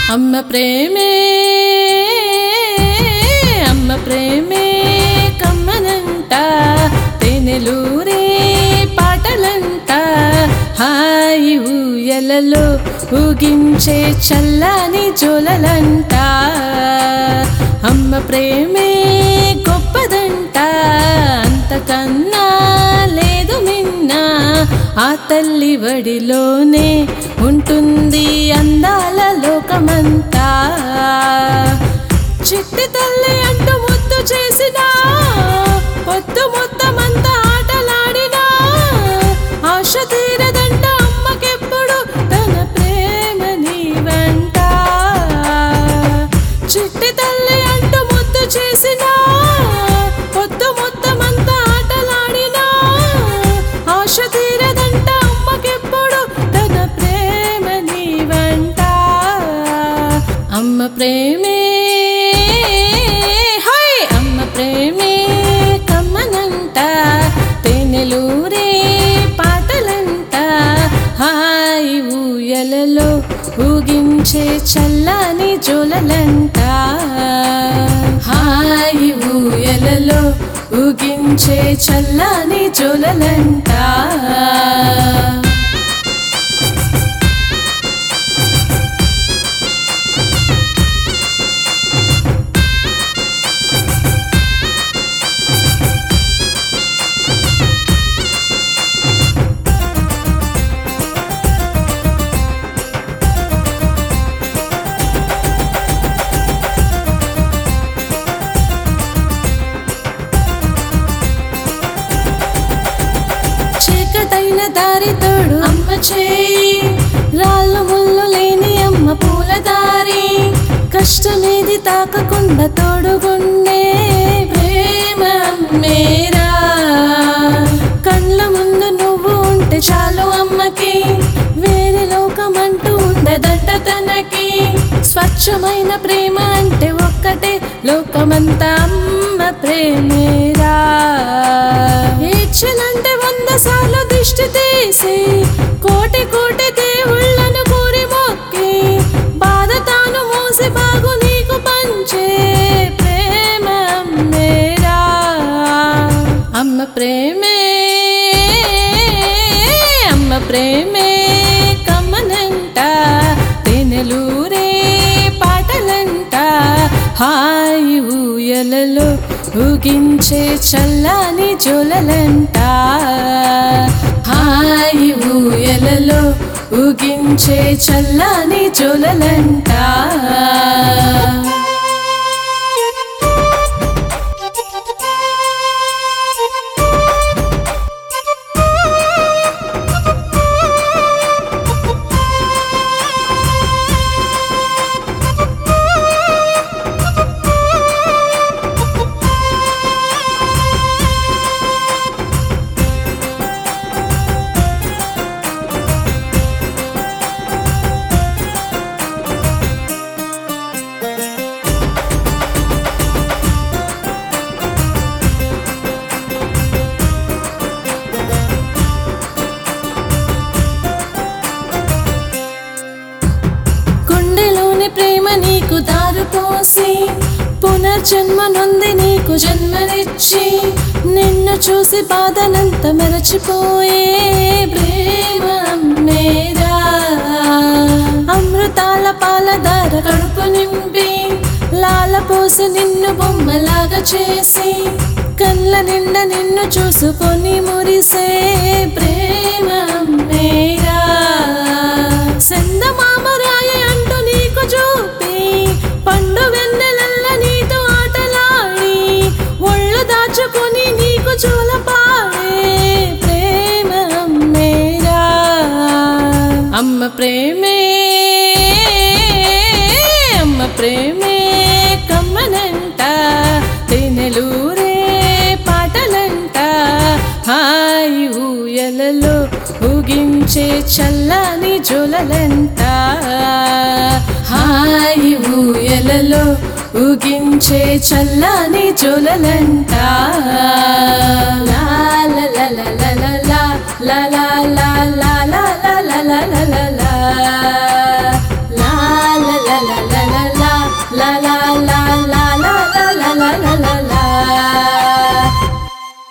అమ్మ ప్రేమే అమ్మ ప్రేమే కమ్మనంట తెనెలూరే పాటలంట హాయి ఊయలలో ఊగించే చల్లని జోలలంట అమ్మ ప్రేమే గొప్పదంట అంతకన్నా లేదు మిన్న ఆ తల్లి వడిలోనే ఉంటుంది అందాల లోకమంతా చిట్టి తల్లి అంటూ ముద్దు చేసిన పొద్దు మొత్తమంతా ఆటలాడినా ఆశ తీరదంట అమ్మకెప్పుడు తన ప్రేమ నీవంట చిట్టి తల్లి అంటూ ముద్దు చేసిన పొద్దు మొత్తమంతా ఆటలాడినా ఆశ తీరదంట అమ్మకెప్పుడు తన ప్రేమ నీవంట అమ్మ ప్రేమే హై అమ్మ ప్రేమే కమ్మనంట తేనెలూరే పాటలంట హాయి ఊయలలో ఊగించే చల్లని జోలలంట హాయి ఊయలలో ఊగించే చల్లని జోలలంట చీకటైన దారి తోడు అమ్మ చేయి రాళ్ళు ముళ్ళు లేని అమ్మ పూల దారి కష్టమేది తాకకుండా తోడుగుండే ప్రేమ అమ్మేరా కండ్ల ముందు నువ్వు ఉంటే చాలు అమ్మకి వేరే లోకమంటూ ఉండదంట తనకి స్వచ్ఛమైన ప్రేమ అంటే ఒక్కటే లోకమంతా అమ్మ ప్రేమేరా ఏడ్చనంటే వంద సార్లు దిష్టి తీసి కోటి కోటి దేవుళ్ళను కోరి మొక్కి బాధ తాను మోసి బాగు నీకు పంచే ప్రేమ అమ్మేరా అమ్మ ప్రేమే అమ్మ ప్రేమే కమ్మనంట తేనెలూరే పాటలంట హాయి ఊయలలో ఊగించే చల్లని జోలలంట హాయి ఊయలలో ఊగించే చల్లని జోలలంట గుండెలోని ప్రేమ నీకు దారు పోసి పునర్జన్మ నొంది నీకు జన్మనిచ్చి నిన్ను చూసి బాధనంత మరచిపోయే ప్రేమ అమ్మేరా అమృతాల పాలధార కడుపు నింపి లాల పోసి నిన్ను బొమ్మలాగా చేసి కళ్ళ నిండా నిన్ను చూసుకొని మురిసే ప్రేమ అమ్మేరా చందమామరాయ అంటూ నీకు చూపి పండు వెన్నెలల్ల నీతో ఆటలాడి ఒళ్ళు దాచుకొని నీకు చూలపాడే ప్రేమ అమ్మేరా అమ్మ ప్రేమే అమ్మ ప్రేమే కమ్మనంట తేనెలూరే పాటలంట హాయి ఊయలలో ఊగించే చల్లని జోలలంట హాయి ఊయలలో ఊగించే చల్లని జోలలంట లా లా లా లా లా లా లా లా లా లా